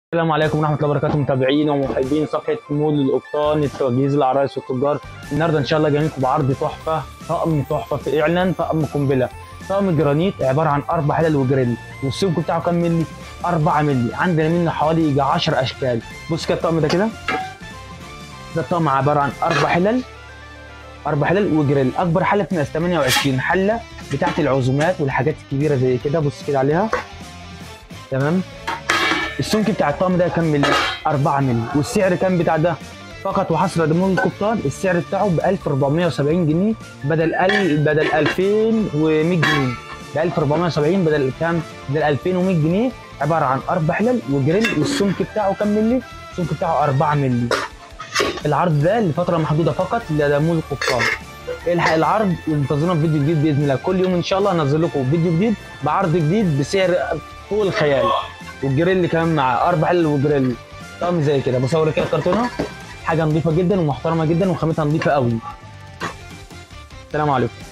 السلام عليكم ورحمه الله وبركاته متابعين ومحبين صفحه مول القبطان التجهيز العرايس والتجار النهارده ان شاء الله جايين لكم بعرض تحفه طقم تحفه فعلا طقم قنبله طقم جرانيت عباره عن اربع حلل وجريل والسمك بتاعه كام ملي 4 ملي عندنا منه حوالي يجي 10 اشكال بص كده الطقم ده كده ده الطقم عباره عن اربع حلل اربع حلل وجريل اكبر حله بتبقى 28 حله بتاعت العزومات والحاجات الكبيره زي كده بص كده عليها تمام السمك بتاع الطقم ده كام ملي 4 ملي والسعر كام بتاع ده فقط وحصر ضمن القبطان السعر بتاعه ب 1470 جنيه بدل ال بدل 2100 جنيه ب 1470 بدل كام بدل 2100 جنيه عباره عن اربع حلل وجريل والسمك بتاعه كام ملي السمك بتاعه 4 ملي العرض ده لفتره محدوده فقط لدى مول القبطان الحق العرض وانتظرونا في فيديو جديد باذن الله كل يوم ان شاء الله هنزل لكم فيديو جديد بعرض جديد بسعر فوق الخيال والجريل كمان معاه اربع حلل وجريل طقم زي كده بصور كده الكرتونه حاجه نظيفه جدا ومحترمه جدا وخامتها نظيفه قوي السلام عليكم